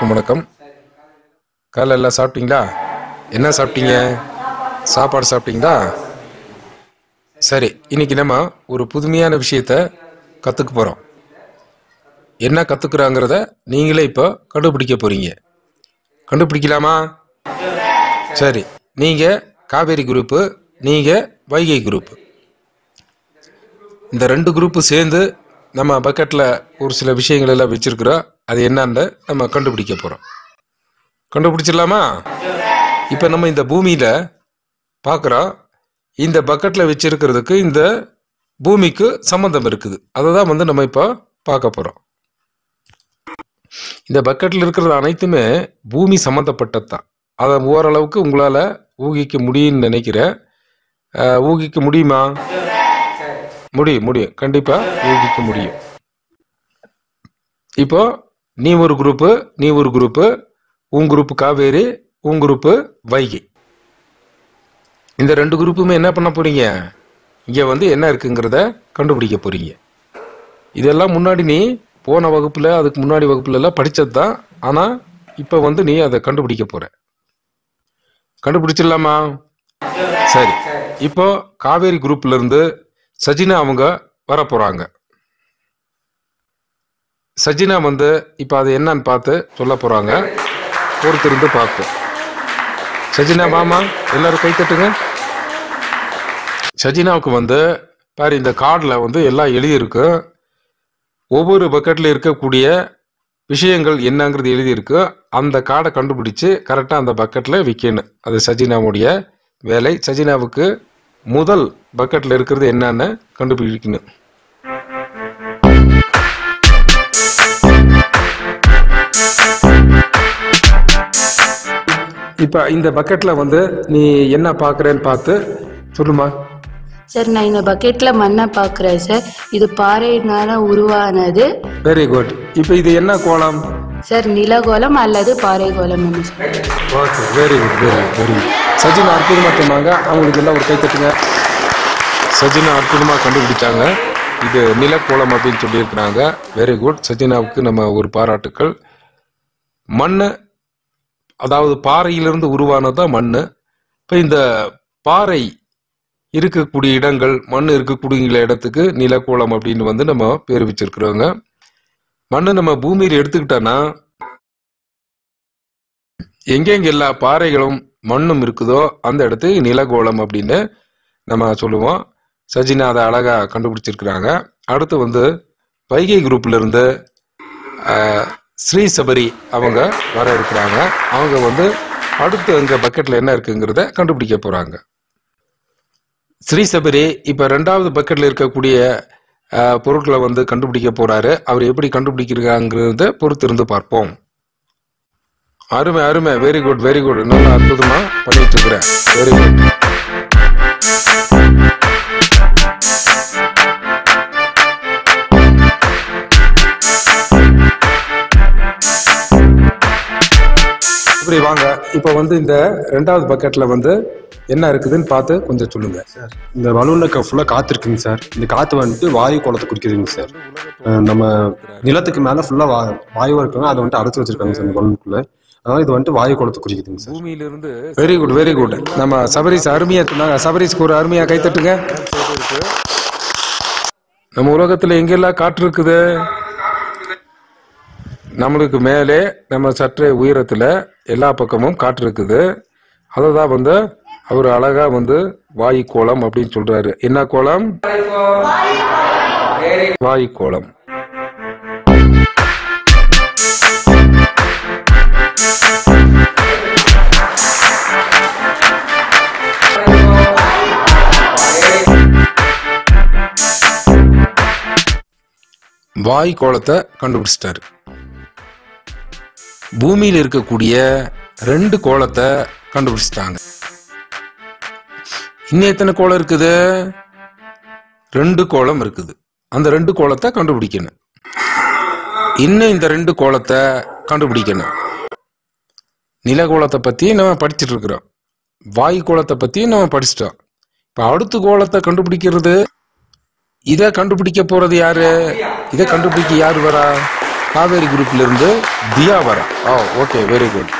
அனைவருக்கும் வணக்கம் காலைல எல்லாம் சாப்பிட்டீங்களா என்ன சாப்பிட்டீங்க சாப்பாடு சாப்பிட்டீங்களா சரி இன்னைக்கு நம்ம ஒரு புதுமையான விஷயத்த கற்றுக்க போகிறோம் என்ன கற்றுக்குறாங்கிறத நீங்களே இப்போ கண்டுபிடிக்க போகிறீங்க கண்டுபிடிக்கலாமா சரி நீங்கள் காவேரி குரூப்பு நீங்கள் வைகை குரூப்பு இந்த ரெண்டு குரூப்பு சேர்ந்து நம்ம பக்கெட்டில் ஒரு சில விஷயங்கள் எல்லாம் வச்சிருக்கிறோம் அது என்னன்னு நம்ம கண்டுபிடிக்க போகிறோம் கண்டுபிடிச்சிடலாமா இப்போ நம்ம இந்த பூமியில் பார்க்குறோம் இந்த பக்கெட்டில் வச்சிருக்கிறதுக்கு இந்த பூமிக்கு சம்மந்தம் இருக்குது அதை தான் வந்து நம்ம இப்போ பார்க்க போகிறோம் இந்த பக்கெட்டில் இருக்கிறது அனைத்துமே பூமி சம்மந்தப்பட்டது தான் அதை ஓரளவுக்கு உங்களால் ஊகிக்க முடியும்னு நினைக்கிறேன் அஹ், ஊகிக்க முடியுமா முடியும் முடியும் கண்டிப்பா ஊகிக்க முடியும் இப்போ நீ ஒரு குரூப்பு நீ ஒரு குரூப்பு உன் குரூப்பு காவேரி உன் குரூப்பு வைகை இந்த ரெண்டு குரூப்புமே என்ன பண்ண போறீங்க இங்க வந்து என்ன இருக்குங்கிறத கண்டுபிடிக்க போறீங்க இதெல்லாம் முன்னாடி நீ போன வகுப்புல அதுக்கு முன்னாடி வகுப்புல எல்லாம் படிச்சது தான் ஆனா இப்ப வந்து நீ அதை கண்டுபிடிக்க போற கண்டுபிடிச்சிடலாமா சரி இப்போ காவேரி குரூப்ல இருந்து சஜினா அவங்க வர போறாங்க சஜினா வந்து இப்போ அது என்னன்னு பார்த்து சொல்ல போறாங்க பொறுத்திருந்து பார்ப்போம் சஜினா மாமா எல்லாரும் கை தட்டுங்க சஜினாவுக்கு வந்து பாரு இந்த கார்டில் வந்து எல்லாம் எழுதியிருக்கு ஒவ்வொரு பக்கெட்டில் இருக்கக்கூடிய விஷயங்கள் என்னங்கிறது எழுதியிருக்கு அந்த கார்டை கண்டுபிடிச்சு கரெக்டாக அந்த பக்கெட்டில் விற்கணும் அது சஜினாவுடைய வேலை சஜினாவுக்கு முதல் பக்கெட்டில் இருக்கிறது என்னன்னு கண்டுபிடிக்கணும் இப்போ இந்த பக்கெட்டில் வந்து நீ என்ன பார்க்குறேன்னு பார்த்து சொல்லுமா சார் நான் இந்த பக்கெட்ல மண்ணை பார்க்குறேன் சார் இது பாறையினால உருவானது வெரி குட் இப்போ இது என்ன கோலம் சார் நிலகோலம் அல்லது பாறை கோலம் sir okay very good very good very good Sajina அற்புதமாக சொன்னாங்க அவங்களுக்கு எல்லாம் ஒரு கை தட்டுங்க சஜினா அற்புதமாக கண்டுபிடிச்சாங்க இது நிலக்கோலம் அப்படின்னு சொல்லியிருக்கிறாங்க வெரி குட் சஜினாவுக்கு நம்ம ஒரு பாராட்டுக்கள் மண் அதாவது பாறையிலிருந்து உருவானது தான் மண் இப்போ இந்த பாறை இருக்கக்கூடிய இடங்கள் மண் இருக்கக்கூடிய இடத்துக்கு நிலக்கோலம் அப்படின்னு வந்து நம்ம பேர் வச்சிருக்கிறோங்க மண் நம்ம பூமியில் எடுத்துக்கிட்டோன்னா எங்கெங்க எல்லா பாறைகளும் மண்ணும் இருக்குதோ அந்த இடத்துக்கு நிலகோளம் அப்படின்னு நம்ம சொல்லுவோம் சஜினா அதை அழகா கண்டுபிடிச்சிருக்கிறாங்க அடுத்து வந்து வைகை குரூப்ல இருந்து ஆஹ், ஸ்ரீ சபரி அவங்க வர இருக்கிறாங்க அவங்க வந்து அடுத்து அங்க பக்கெட்ல என்ன இருக்குங்கிறத கண்டுபிடிக்க போறாங்க ஸ்ரீ சபரி இப்ப ரெண்டாவது பக்கெட்ல இருக்கக்கூடிய ஆஹ், பொருட்களை வந்து கண்டுபிடிக்க போறாரு அவர் எப்படி கண்டுபிடிக்கிறாங்கிறத பொறுத்து இருந்து பார்ப்போம் அருமை அருமை வெரி குட் வெரி குட் நல்லா அற்புதமா பண்ணிட்டு இருக்கிறேன் வெரி குட் இப்படி வாங்க இப்போ வந்து இந்த ரெண்டாவது பக்கெட்ல வந்து என்ன இருக்குதுன்னு பார்த்து கொஞ்சம் சொல்லுங்க சார் இந்த பலூன்ல ஃபுல்லாக காற்று இருக்குங்க சார் இந்த காற்று வந்துட்டு வாயு குளத்தை குறிக்குதுங்க சார் அஹ் நம்ம நிலத்துக்கு மேலே ஃபுல்லாக வா வாயு இருக்குங்க அதை வந்துட்டு அடைச்சி வச்சிருக்காங்க சார் இந்த பலூனுக்குள்ள அதனால இது வந்துட்டு வாயு குளத்தை குறிக்குதுங்க சார் பூமியிலிருந்து வெரி குட் வெரி குட் நம்ம சபரிஸ் அருமையா சொன்னாங்க சபரிஸ்க்கு ஒரு அருமையா கைத்தட்டுங்க நம்ம உலகத்துல எங்கெல்லாம் காற்று இருக்குது நம்மளுக்கு மேலே நம்ம சற்றே உயரத்துல எல்லா பக்கமும் காற்று இருக்குது அதை தான் வந்து அவர் அழகா வந்து வாயு கோலம் அப்படின்னு சொல்றாரு என்ன கோலம் வாயு கோலம் வாயு கோலத்தை கண்டுபிடிச்சிட்டாரு பூமியில் இருக்கக்கூடிய ரெண்டு கோலத்தை கண்டுபிடிச்சிட்டாங்க இன்னும் எத்தனை கோலம் இருக்குது ரெண்டு கோலம் இருக்குது அந்த ரெண்டு கோலத்தை கண்டுபிடிக்கணும் இன்னும் இந்த ரெண்டு கோலத்தை கண்டுபிடிக்கணும் நிலகோலத்தை பத்தி நம்ம படிச்சுட்டு இருக்கிறோம் வாயு கோலத்தை பத்தி நம்ம படிச்சிட்டோம் இப்ப அடுத்த கோலத்தை கண்டுபிடிக்கிறது இதை கண்டுபிடிக்க போறது யாரு இதை கண்டுபிடிக்க யாரு வரா காவேரி குரூப்ல இருந்து தியா வரா ஓ ஓகே வெரி குட்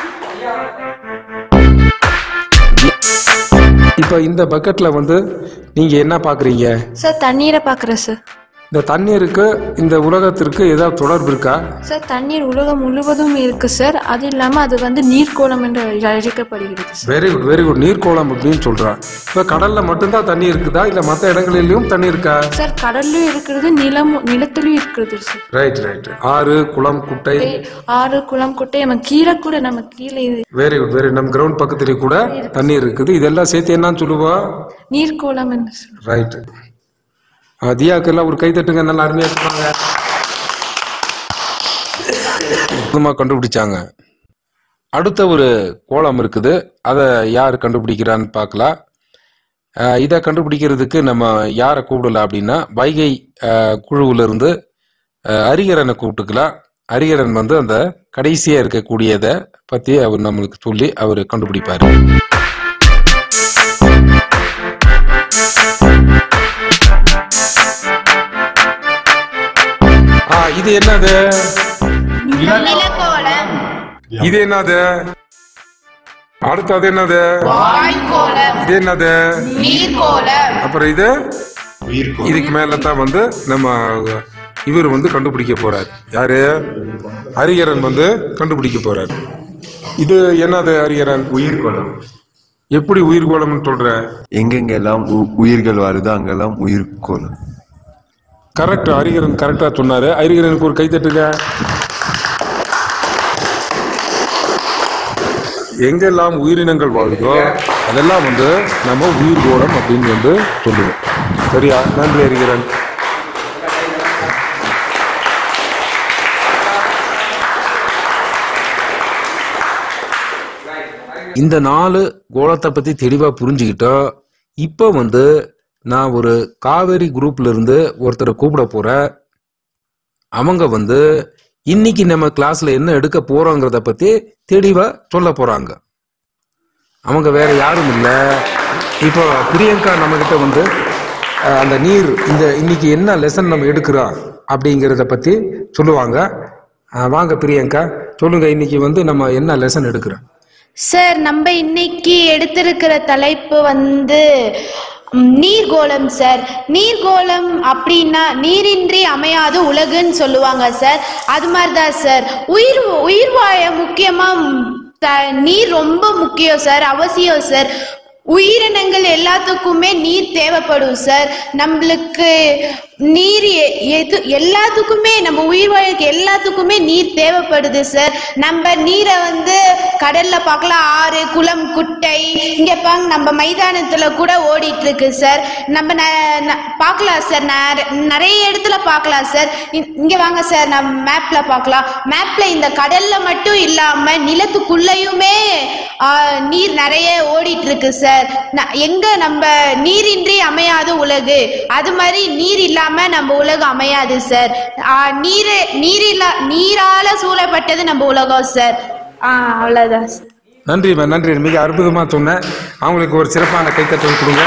இப்போ இந்த பக்கெட்ல வந்து நீங்க என்ன பாக்குறீங்க சார் தண்ணீரை பார்க்குறேன் சார் இந்த தண்ணீருக்கு இந்த உலகத்திற்கு ஏதாவது தொடர்பு இருக்கா சார் தண்ணீர் உலகம் முழுவதும் இருக்கு சார் அது இல்லாமல் அது வந்து நீர்க்கோளம் என்று அழைக்கப்படுகிறது sir very good very good நீர்க்கோளம் அப்படின்னு சொல்றான் இப்போ கடல்ல மட்டும்தான் தண்ணி இருக்குதா இல்ல மற்ற இடங்களிலும் தண்ணி இருக்கா சார் கடல்லையும் இருக்கிறது நிலம் நிலத்திலையும் இருக்கிறது சார் ரைட் ரைட் ஆறு குளம் குட்டை ஆறு குளம் குட்டை நம்ம கீழே கூட நம்ம கீழே இது வெரி குட் வெரி நம்ம கிரவுண்ட் பக்கத்துலயே கூட தண்ணீர் இருக்குது இதெல்லாம் சேர்த்து என்னன்னு சொல்லுவா நீர்க்கோளம் என்று சொல்லுவோம் ரைட் தியாக்கெல்லாம் ஒரு கை தட்டுங்க நல்லா அருமையா சொன்னாங்க அற்புதமா கண்டுபிடிச்சாங்க அடுத்த ஒரு கோலம் இருக்குது அதை யார் கண்டுபிடிக்கிறான்னு பார்க்கலாம் அஹ் இதை கண்டுபிடிக்கிறதுக்கு நம்ம யாரை கூப்பிடலாம் அப்படின்னா வைகை அஹ், குழுவுல இருந்து அஹ், ஹரிகரனை கூப்பிட்டுக்கலாம் ஹரிகரன் வந்து அந்த கடைசியா இருக்கக்கூடியதை பத்தி அவர் நம்மளுக்கு சொல்லி அவர் கண்டுபிடிப்பாரு ஆ இது என்னது இது என்னது அடுத்தது என்னது இது என்னது அப்புறம் இது இதுக்கு மேல தான் வந்து நம்ம இவர் வந்து கண்டுபிடிக்க போறார் யாரு ஹரிகரன் வந்து கண்டுபிடிக்க போறார் இது என்னது ஹரிகரன் உயிர்கோளம் எப்படி உயிர்கோளம்னு சொல்ற எங்கெங்கெல்லாம் உ- உயிர்கள் வருதோ அங்கெல்லாம் உயிர்கோளம் கரெக்ட் ஹரிகரன் கரெக்டா சொன்னாரு ஹரிகரனுக்கு ஒரு கை தட்டுங்க எங்கெல்லாம் உயிரினங்கள் வாழுதோ அதெல்லாம் வந்து நம்ம உயிர்கோளம் அப்படின்னு வந்து சொல்லுவோம் சரியா நன்றி ஹரிகரன் இந்த நாலு கோலத்தை பத்தி தெளிவா புரிஞ்சுக்கிட்டோம் இப்போ வந்து நான் ஒரு காவேரி குரூப்ல இருந்து ஒருத்தரை கூப்பிட போறேன் அவங்க வந்து இன்னைக்கு நம்ம கிளாஸ்ல என்ன எடுக்க போறோங்கிறத பத்தி தெளிவா சொல்ல போறாங்க அவங்க வேற யாரும் இல்ல இப்போ பிரியங்கா நம்ம கிட்ட வந்து அஹ், அந்த நீர் இந்த இன்னைக்கு என்ன லெசன் நம்ம எடுக்கிறோம் அப்படிங்கிறத பத்தி சொல்லுவாங்க அஹ், வாங்க பிரியங்கா சொல்லுங்க இன்னைக்கு வந்து நம்ம என்ன லெசன் எடுக்கிறோம் சார் நம்ம இன்னைக்கு எடுத்திருக்கிற தலைப்பு வந்து ம், நீர்கோளம் சார் நீர்கோளம் அப்படின்னா நீரின்றி அமையாது உலகுன்னு சொல்லுவாங்க சார் அது மாதிரி தான் சார் உயிர் உயிர் வாழ முக்கியமாக த நீர் ரொம்ப முக்கியம் சார் அவசியம் சார் உயிரினங்கள் எல்லாத்துக்குமே நீர் தேவைப்படும் சார் நம்மளுக்கு நீர் எ- எது எல்லாத்துக்குமே நம்ம உயிர் வாழக்கு எல்லாத்துக்குமே நீர் தேவைப்படுது சார் நம்ம நீரை வந்து கடல்ல பார்க்கலாம் ஆறு குளம் குட்டை இங்க பாங்க நம்ம மைதானத்துல கூட ஓடிட்டு இருக்கு சார் நம்ம ந- ந- பார்க்கலாம் சார் நெற- நிறைய இடத்துல பார்க்கலாம் சார் இ- இங்க வாங்க சார் நம்ம மேப்ல பார்க்கலாம் மேப்ல இந்த கடல்ல மட்டும் இல்லாம நிலத்துக்குள்ளேயுமே ஆ, நீர் நிறைய ஓடிட்டு இருக்கு சார் ந- எங்க நம்ம நீரின்றி அமையாது உலகு அது மாதிரி நீர் இல்லாம நம்ம உலகம் அமையாது சார் ஆ, நீர் நீரில்லா நீரால சூழப்பட்டது நம்ம உலகம் சார் ஆ, அவ்வளவுதான் சார் நன்றி மேம் நன்றி மிக அற்புதமா சொன்னேன் அவங்களுக்கு ஒரு சிறப்பான கைத்தட்டல் கொடுங்க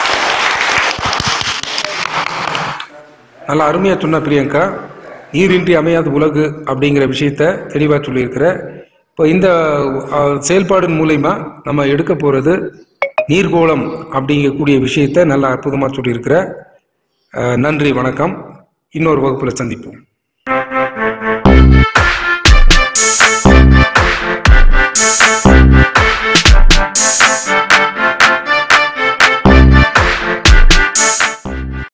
நல்லா அருமையா சொன்ன பிரியங்கா நீரின்றி அமையாத உலகு அப்படிங்கிற விஷயத்த தெளிவாக சொல்லியிருக்கிற இப்போ இந்த அஹ், செயல்பாடின் மூலயமா நம்ம எடுக்க போகிறது நீர்கோளம் அப்படிங்கக்கூடிய விஷயத்த நல்லா அற்புதமாக சொல்லியிருக்கிற அஹ், நன்றி வணக்கம் இன்னொரு வகுப்பில் சந்திப்போம்